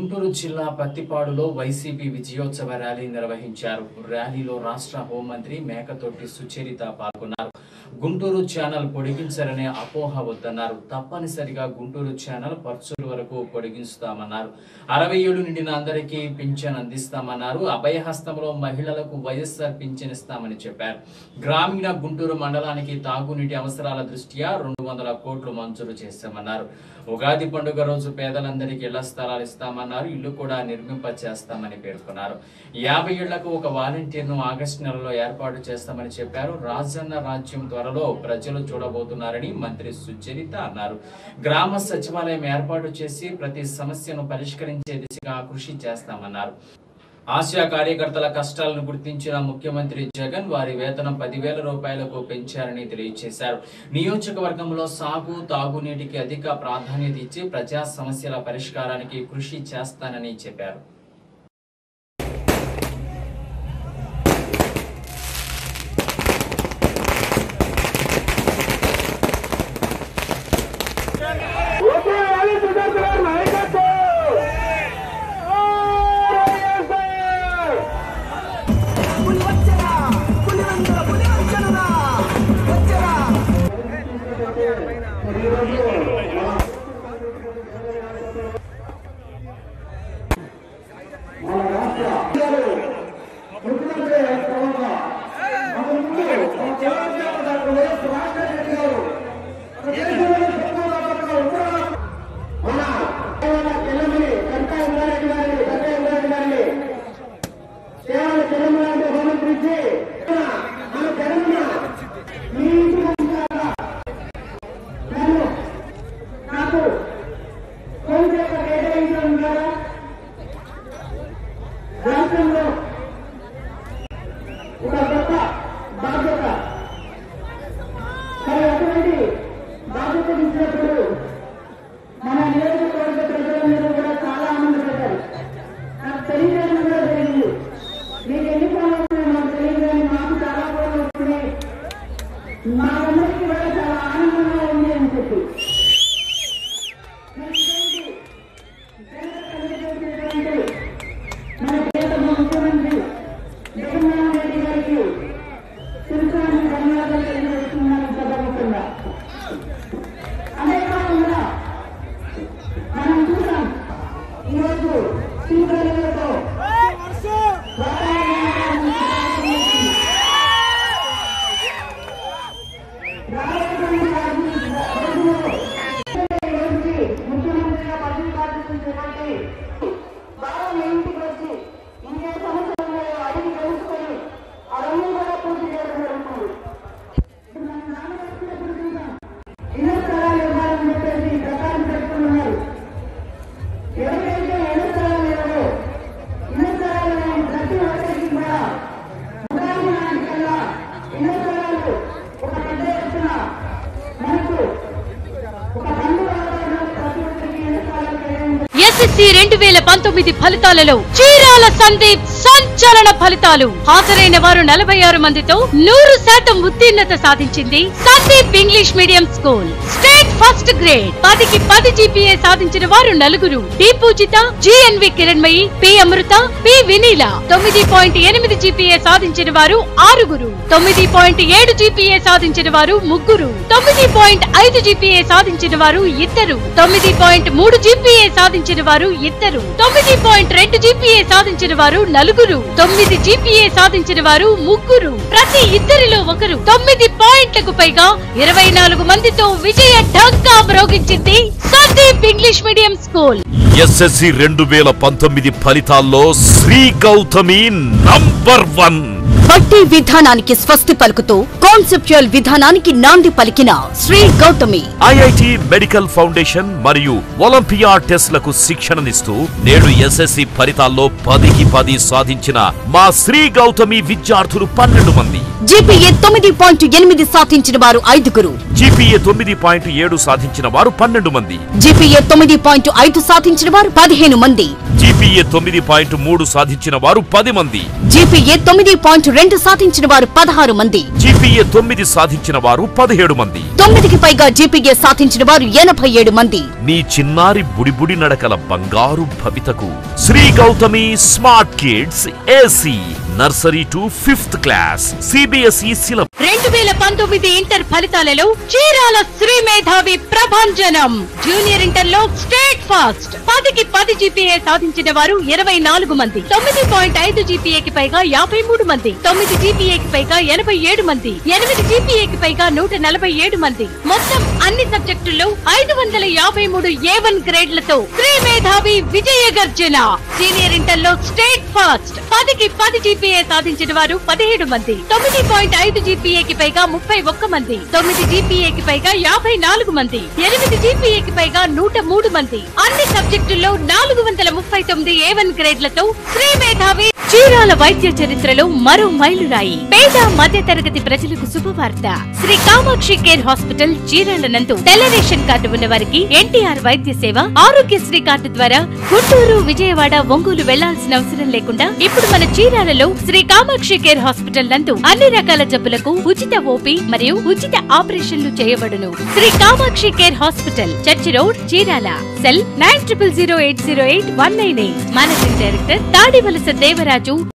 గుంటూరు జిల్లా పత్తిపాడులో వైసీపీ విజయోత్సవ ర్యాలీ నిర్వహించారు ర్యాలీలో రాష్ట్ర హోంమంత్రి మేకతోటి సుచరిత పాల్గొన్నారు గుంటూరు ఛానల్ పొడిగించరనే అపోహ వద్దన్నారు తప్పనిసరిగా గుంటూరు ఛానల్ పర్చుల వరకు పొడిగిస్తామన్నారు అరవై ఏడు నిండిన అందరికీ పింఛన్ అందిస్తామన్నారు అభయహస్తంలో మహిళలకు వైఎస్ఆర్ పింఛన్ ఇస్తామని చెప్పారు గ్రామీణ గుంటూరు మండలానికి తాగునీటి అవసరాల దృష్ట్యా రెండు వందల కోట్లు మంజూరు చేశామన్నారు ఉగాది పండుగ రోజు పేదలందరికీ ఇళ్ల స్థలాలు ఇస్తామన్నారు ఇల్లు కూడా నిర్మింప చేస్తామని పేర్కొన్నారు యాభై ఏళ్లకు ఒక వాలంటీర్ను ఆగస్టు నెలలో ఏర్పాటు చేస్తామని చెప్పారు రాజన్న రాజ్యం త్వరలో ప్రజలు చూడబోతున్నారని మంత్రి సుచరిత అన్నారు గ్రామ సచివాలయం ఏర్పాటు చేసి ప్రతి సమస్యను పరిష్కరించే దిశగా కృషి చేస్తామన్నారు ఆసియా కార్యకర్తల కష్టాలను గుర్తించిన ముఖ్యమంత్రి జగన్ వారి వేతనం పదివేల రూపాయలకు పెంచారని తెలియజేశారు నియోజకవర్గంలో సాగు తాగునీటికి అధిక ప్రాధాన్యత ఇచ్చి ప్రజా సమస్యల పరిష్కారానికి కృషి చేస్తానని చెప్పారు ఒకే వారి సుదర్శన గారి నాయకత్వం వైఎస్ఆర్ పులి వచ్చరా పులి వందర పులి వచ్చరా వచ్చరా ముఖ్యమంత్రి తర్వాత మన ముందు మన తెలంగాణ డాక్టర్ వైఎస్ రాజశేఖర రెడ్డి గారు మన దేశంలోనే ప్రధానమంత్రిగా ఉత్తరాంధ్ర మన తెలంగాణ తెలంగాణ కనకా ఇంద్రారెడ్డి గారిని కనకా ఇంద్రారెడ్డి గారిని కేవల తెలంగాణ హోంమంత్రి ఇచ్చి మన తెలంగాణ మీ ఇంటి ముందుగా నన్ను నాకు కోరిక కేటాయించడం ద్వారా రాష్ట్రంలో ఒక గొప్ప బాధ్యత మరి అటువంటి బాధ్యత ఇచ్చినప్పుడు మన నియోజకవర్గ ప్రజలందరూ కూడా చాలా ఆనందపడ్డారు నాకు తెలియజేయడం కూడా జరిగింది మీకు ఎన్ని ఫోన్లు వస్తున్నాయి మాకు తెలియజేయని మాకు చాలా ఫోన్లు వస్తున్నాయి మాకందరికీ కూడా చాలా ఆనందంగా ఉంది అని చెప్పి మరి ఇటువంటి జనత కలిగించేటువంటి మన ప్రియతమ ముఖ్యమంత్రి జగన్మోహన్ రెడ్డి గారికి శిరసాన్ని ధన్యవాదాలు తెలియజేస్తున్నాను సభముఖంగా అంతేకాకుండా మనం చూసాం ఈరోజు తీవ్రతతో ముఖ్యమంత్రిగా పదవి బాధ్యతలు చేపట్టి బాగా మీ ఇంటికి వచ్చి ఇంకే సమస్యలు ఉన్నాయో అడిగి తెలుసుకొని అవన్నీ కూడా పూర్తి చేయడం జరుగుతుంది ఇప్పుడు మన నాన్న వచ్చినప్పుడు చూసాం ఇళ్ల స్థలాలు ఇవ్వాలని చెప్పేసి ప్రకారం పెట్టుకున్నారు ఎవరికైతే ఇళ్ల స్థలాలు లేవో ఇళ్ల స్థలాలు లేని ప్రతి ఒక్కరికి కూడా ఉదాహరణ నాటికల్లా ఇళ్ల స్థలాలు ఒక పెద్ద ఎత్తున మనకు ఒక బంధు వాతావరణం ప్రతి ఒక్కరికి ఇళ్ల స్థలాలు కేటాయించారు ఎస్ఎస్సి రెండు వేల పంతొమ్మిది ఫలితాలలో చీరాల సందీప్ సంచలన ఫలితాలు హాజరైన వారు నలభై ఆరు మందితో నూరు శాతం ఉత్తీర్ణత సాధించింది Sandeep English medium school state first grade పదికి పది జీపీఏ సాధించిన వారు నలుగురు D Poojitha GNV Kiranmayi P Amrutha P Vineela తొమ్మిది పాయింట్ ఎనిమిది జీపీఏ సాధించిన వారు ఆరుగురు తొమ్మిది పాయింట్ ఏడు జీపీఏ సాధించిన వారు ముగ్గురు తొమ్మిది పాయింట్ ఐదు జీపీఏ సాధించిన వారు ఇద్దరు తొమ్మిది పాయింట్ మూడు జీపీఏ సాధించిన వారు ఇద్దరు తొమ్మిది పాయింట్ రెండు జీపీఏ సాధించిన వారు నలుగురు తొమ్మిది జీపీఏ సాధించిన వారు ముగ్గురు ప్రతి ఇద్దరిలో ఒకరు తొమ్మిది పాయింట్లకు పైగా ఇరవై నాలుగు మందితో విజయ ఢంకా మ్రోగించింది Sandeep English medium school SSC రెండు వేల పంతొమ్మిది ఫలితాల్లో శ్రీ గౌతమి నంబర్ వన్ బట్టి విధానానికి స్వస్తి పలుకుతూ కాన్సెప్చువల్ విధానానికి నాంది పలికిన Sri Gautami IIT medical foundation మరియు ఒలింపియా టెస్ట్లకు శిక్షణనిస్తూ నేడు ఎస్ఎస్సి ఫలితాల్లో పదికి పది సాధించిన మా శ్రీ గౌతమి విద్యార్థులు పన్నెండు మంది జీపీఏ తొమ్మిది పాయింట్ ఎనిమిది సాధించిన వారు ఐదుగురు జీపీఏ తొమ్మిది పాయింట్ ఏడు సాధించిన వారు పన్నెండు మంది జీపీఏ తొమ్మిది పాయింట్ ఐదు సాధించిన వారు పదిహేను మంది జీపీఏ తొమ్మిది పాయింట్ మూడు సాధించిన వారు పది మంది జీపీఏ తొమ్మిది పాయింట్ రెండు సాధించిన వారు పదహారు మంది జీపీఏ తొమ్మిది సాధించిన వారు పదిహేడు మంది తొమ్మిదికి పైగా జీపీఏ సాధించిన వారు ఎనభై ఏడు మంది నీ చిన్నారి బుడిబుడి నడకల బంగారు భవితకు Shri Gautami smart kids AC nursery to fifth class CBSE syllabus రెండు వేల పంతొమ్మిది ఇంటర్ ఫలితాలలో చీరాల శ్రీ మేధావి ప్రభంజనం జూనియర్ ఇంటర్ లో స్టేట్ ఫాస్ట్ పదికి పది జీపీఏ సాధించిన వారు ఇరవై నాలుగు మంది తొమ్మిది పాయింట్ ఐదు జీపీఏకి పైగా యాభై మూడు మంది తొమ్మిది జీపీఏకి పైగా ఎనభై ఏడు మంది ఎనిమిది జీపీఏకి పైగా నూట నలభై ఏడు మంది మొత్తం అన్ని సబ్జెక్టుల్లో ఐదు వందల యాభై మూడు ఏ వన్ గ్రేడ్లతో శ్రీ మేధావి విజయ గర్జన సీనియర్ ఇంటర్ లో స్టేట్ ఫాస్ట్ పదికి పది జీపీఏ సాధించిన వారు పదిహేడు మంది తొమ్మిది పాయింట్ ఐదు జీపీఏకి పైగా ముప్పై ఒక్క మంది తొమ్మిది జీపీఏకి పైగా యాభై నాలుగు మంది ఎనిమిది జీపీఏకి పైగా నూట మూడు మంది అన్ని సబ్జెక్టుల్లో నాలుగు వందల ముప్పై తొమ్మిది ఏ వన్ గ్రేడ్లతో శ్రీ మేధావి చీరాల వైద్య చరిత్రలో మరో మైలురాయి పేద మధ్య తరగతి ప్రజలకు శుభవార్త శ్రీ కామాక్షి కేర్ హాస్పిటల్ చీరాల నందు తెల్ల రేషన్ కార్డు ఉన్న వారికి ఎన్టీఆర్ వైద్య సేవ ఆరోగ్యశ్రీ కార్డు ద్వారా గుంటూరు విజయవాడ ఒంగోలు వెళ్లాల్సిన అవసరం లేకుండా ఇప్పుడు మన చీరాలలో శ్రీ కామాక్షి కేర్ హాస్పిటల్ నందు అన్ని రకాల జబ్బులకు ఉచిత ఓపీ మరియు ఉచిత ఆపరేషన్లు చేయబడును Shri Kamakshi care hospital church road Chirala cell nine triple zero eight zero eight one nine eight managing director Tadivalasa Devaraju